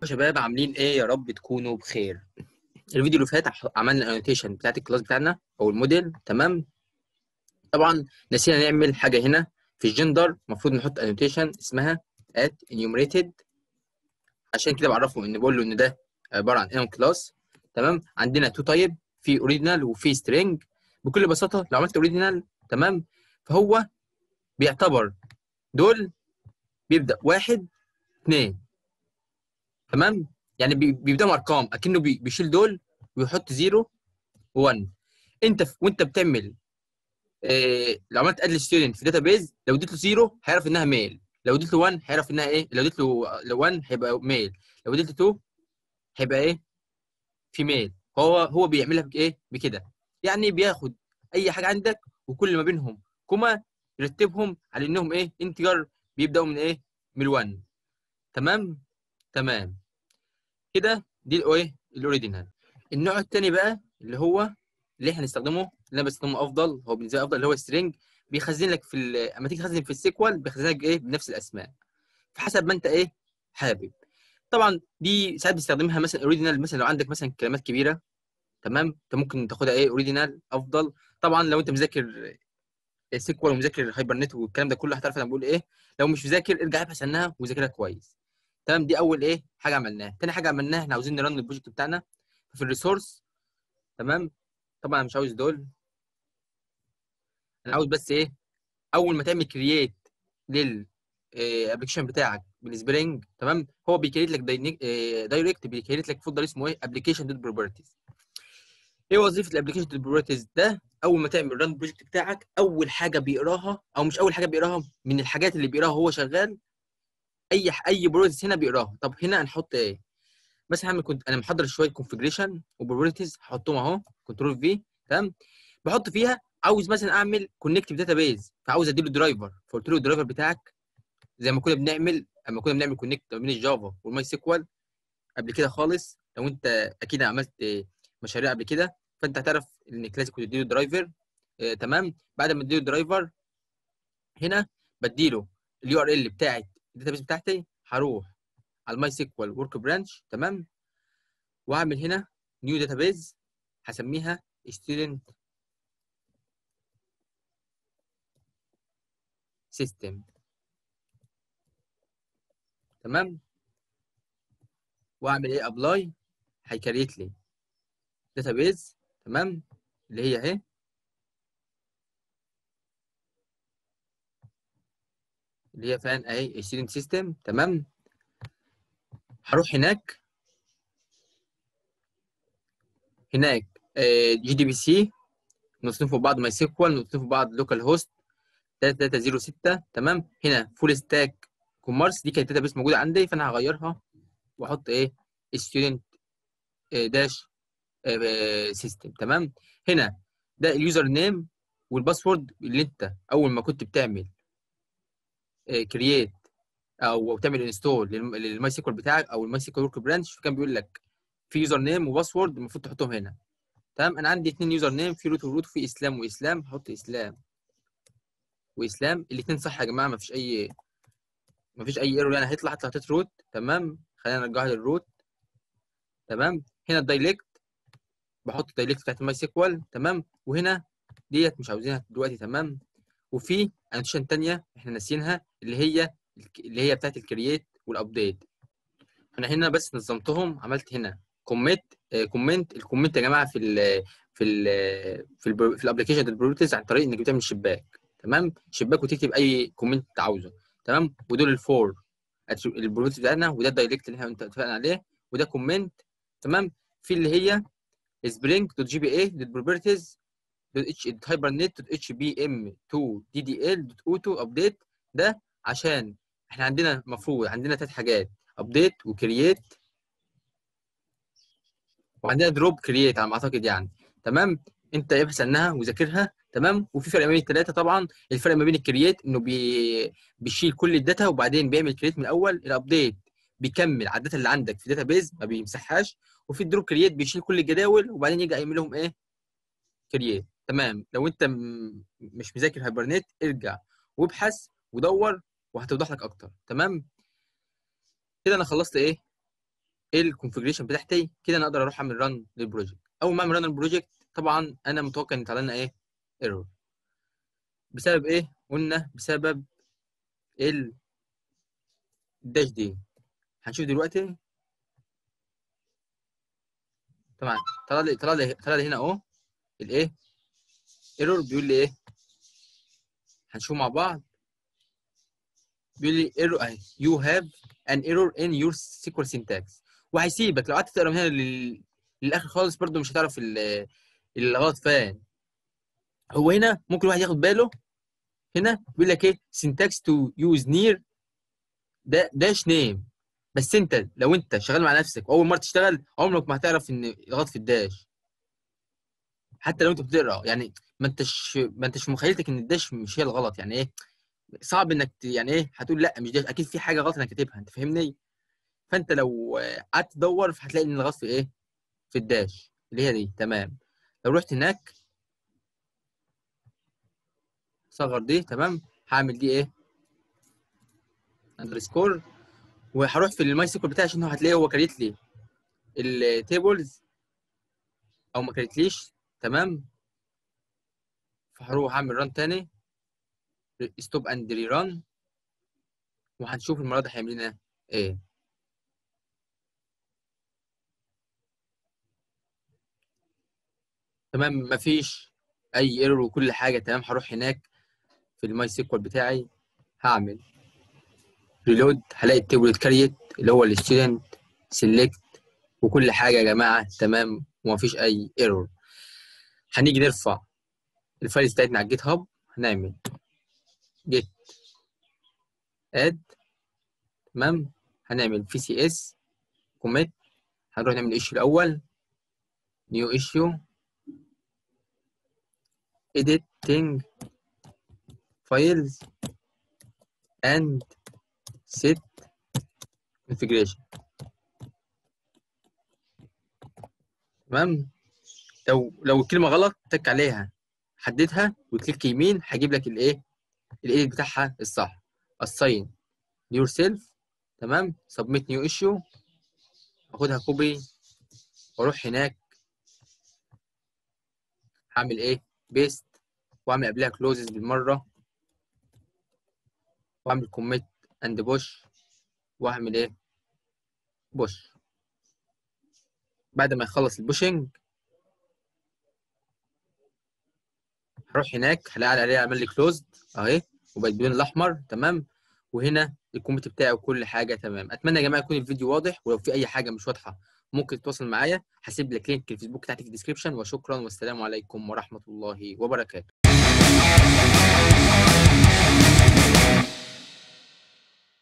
شباب عاملين ايه يا رب تكونوا بخير الفيديو اللي فات ح- عملنا الانوتيشن بتاعت الكلاس بتاعنا او الموديل تمام طبعا نسينا نعمل حاجه هنا في الجندر المفروض نحط انوتيشن اسمها at enumerated عشان كده بعرفه ان بقول له ان ده عباره عن enum كلاس تمام عندنا تو تايب في اوريجينال وفي سترينج بكل بساطه لو عملت اوريجينال تمام فهو بيعتبر دول بيبدا واحد اثنين تمام يعني بي- بيبداوا ارقام اكنه بي- بيشيل دول ويحط 0 و1 انت ف... وانت بتعمل إيه... لو عملت اد ستودنت في داتا بيز لو اديت له 0 هيعرف انها ميل لو اديت له 1 هيعرف انها ايه لو اديت له لو 1 هيبقى ميل لو اديت له 2 هيبقى ايه فيميل هو هو بيعملها بك ايه بكده يعني بياخد اي حاجه عندك وكل ما بينهم كوما يرتبهم على انهم ايه انتجر بيبداوا من ايه من 1 تمام تمام كده دي الايه الاوريجينال النوع الثاني بقى اللي هو اللي احنا هنستخدمه اللي انا بستخدمه افضل هو بالنسبه لي افضل اللي هو سترينج بيخزن لك في ال- اما تيجي تخزن في السيكوال بيخزن لك ايه بنفس الاسماء فحسب ما انت ايه حابب طبعا دي ساعات بتستخدمها مثلا اوريجينال مثلا لو عندك مثلا كلمات كبيره تمام انت ممكن تاخدها ايه اوريجينال افضل طبعا لو انت مذاكر سيكوال ومذاكر هايبرنت والكلام ده كله هتعرف انا بقول ايه لو مش مذاكر ارجع ابحث عنها وذاكرها كويس تمام دي اول ايه حاجه عملناها تاني حاجه عملناها احنا عاوزين نرن البروجكت بتاعنا في الريسورس تمام طبعا انا مش عاوز دول انا عاوز بس ايه اول ما تعمل كرييت لل ابلكيشن بتاعك بالسبرينج تمام هو بيكريت لك دايركت بيكريت لك فولدر اسمه ايه ابلكيشن دوت بروبرتيز ايه وظيفه الابلكيشن دوت بروبرتيز ده اول ما تعمل ران البروجكت بتاعك اول حاجه بيقراها او مش اول حاجه بيقراها من الحاجات اللي بيقراها وهو شغال اي اي بروبرتيز هنا بيقراها طب هنا هنحط ايه مثلا هعمل كنت انا محضر شويه كونفجريشن وبروبرتيز هحطهم اهو كنترول في تمام بحط فيها عاوز مثلا اعمل كونكت داتا بيز فعاوز اديله درايفر فقلت له الدرايفر بتاعك زي ما كنا بنعمل اما كنا بنعمل كونكت ما بين الجافا والماي سيكوال قبل كده خالص لو انت اكيد عملت مشاريع قبل كده فانت هتعرف انك لازم كنت تديله درايفر آه تمام بعد ما تديله درايفر هنا بديله اليو ار ال بتاعت الداتا بيز بتاعتي هروح على الماي سيكوال ورك برانش تمام واعمل هنا نيو داتا بيز هسميها student system تمام واعمل ايه ابلاي هيكريت لي داتا بيز تمام اللي هي اهي اللي هي فعلا اهي student system تمام هروح هناك هناك جي دي بي سي نصنفه بعض ماي سيكوال نصنفه بعض لوكال هوست 3306 تمام هنا فول ستاك كوميرس دي كانت داتا بيس موجوده عندي فانا هغيرها واحط ايه ستودنت داش سيستم تمام هنا ده اليوزر نيم والباسورد اللي انت اول ما كنت بتعمل كرييت او تعمل انستول للماي سيكوال بتاعك او الماي سيكوال ورك برانش فكان بيقول لك في يوزر نيم وباسورد المفروض تحطهم هنا تمام انا عندي اثنين يوزر نيم في روت وروت وفي اسلام واسلام هحط اسلام واسلام الاثنين صح يا جماعه ما فيش اي ما فيش اي ايرور يعني هيطلع حتى حطيت روت تمام خلينا نرجعها للروت تمام هنا الدايلكت بحط الدايلكت بتاعت الماي سيكوال تمام وهنا ديت مش عاوزينها دلوقتي تمام وفي انوتيشن ثانيه احنا ناسيينها اللي هي اللي هي بتاعت الكرييت والابديت انا هنا بس نظمتهم عملت هنا كوميت كومنت الكومنت يا جماعه في ال في ال في ال في الابلكيشن البروبرتيز عن طريق انك بتعمل شباك تمام شباك وتكتب اي كومنت انت عاوزه تمام ودول الفور البروبرتيز بتاعنا وده الدايركت اللي احنا اتفقنا عليه وده كومنت تمام في اللي هي سبرينج دوت جي بي اي دوت بروبرتيز دوت اتش دوت هايبرنت دوت اتش بي ام 2 دي دي ال دوت اوتو ابديت ده عشان احنا عندنا المفروض عندنا ثلاث حاجات ابديت وكرييت وعندنا دروب كرييت على ما اعتقد يعني تمام انت ابحث عنها وذاكرها تمام وفي فرق ما بين الثلاثه طبعا الفرق ما بين الكرييت انه بي... بيشيل كل الداتا وبعدين بيعمل كرييت من الاول الابديت بيكمل على الداتا اللي عندك في داتا بيز ما بيمسحهاش وفي الدروب كرييت بيشيل كل الجداول وبعدين يجي يعمل لهم ايه كرييت تمام لو انت م... مش مذاكر هايبرنت ارجع وابحث ودور وهتوضح لك اكتر تمام كده انا خلصت ايه الكونفجريشن بتاعتي كده انا اقدر اروح اعمل ران للبروجكت اول ما اعمل ران للبروجكت طبعا انا متوقع ان يطلع لنا ايه ايرور بسبب ايه قلنا بسبب ال الداش دي هنشوف دلوقتي طبعا طلع لي طلع لي طلع لي هنا اهو الايه ايرور بيقول لي ايه هنشوف مع بعض بيقول لي ايرور اهي يو هاف ان ايرور ان يور سيكوال سينتاكس وهيسيبك لو قعدت تقرا من هنا لل... للاخر خالص برده مش هتعرف ال- الغلط فين هو هنا ممكن الواحد ياخد باله هنا بيقول لك ايه syntax to use near ده داش نيم بس انت لو انت شغال مع نفسك واول مره تشتغل عمرك ما هتعرف ان الغلط في الداش حتى لو انت بتقرا يعني ما انتش ما انتش في مخيلتك ان الداش مش هي الغلط يعني ايه صعب انك ت- يعني ايه هتقول لا مش داش اكيد في حاجه غلط انا كاتبها انت فاهمني فانت لو آه، قعدت تدور هتلاقي ان الغلط في ايه في الداش اللي هي دي تمام لو رحت هناك صغر دي تمام هعمل دي ايه اندرسكور وهروح في الماي سيكول بتاعي عشان هو هتلاقيه هو كريت لي التيبلز او ما كريتليش تمام فهروح اعمل ران تاني ستوب اند ري ران وهنشوف المره دي هيعمل لنا ايه تمام مفيش اي ايرور وكل حاجه تمام هروح هناك في الماي سيكوال بتاعي هعمل ريلود هلاقي التيبل اتكريت اللي هو الستودنت سيلكت وكل حاجه يا جماعه تمام ومفيش اي ايرور هنيجي نرفع الفايلز بتاعتنا على الجيت هاب هنعمل جيت اد تمام هنعمل في سي اس كوميت هنروح نعمل ايشيو الاول نيو ايشيو editing files and set configuration تمام لو لو الكلمه غلط تك عليها حددها وكليك يمين هيجيب لك الايه الايديت بتاعها الصح assign yourself تمام submit new issue اخدها كوبي واروح هناك هعمل ايه بيست واعمل قبلها كلوزز بالمره واعمل كوميت اند بوش واعمل ايه بوش بعد ما يخلص البوشنج هروح هناك هلاقي عليها عمل لي كلوزد اهي وبقت باللون الاحمر تمام وهنا الكوميت بتاعي وكل حاجه تمام اتمنى يا جماعه يكون الفيديو واضح ولو في اي حاجه مش واضحه ممكن تتواصل معايا هسيب لك لينك الفيسبوك بتاعتي في الديسكربشن وشكرا والسلام عليكم ورحمه الله وبركاته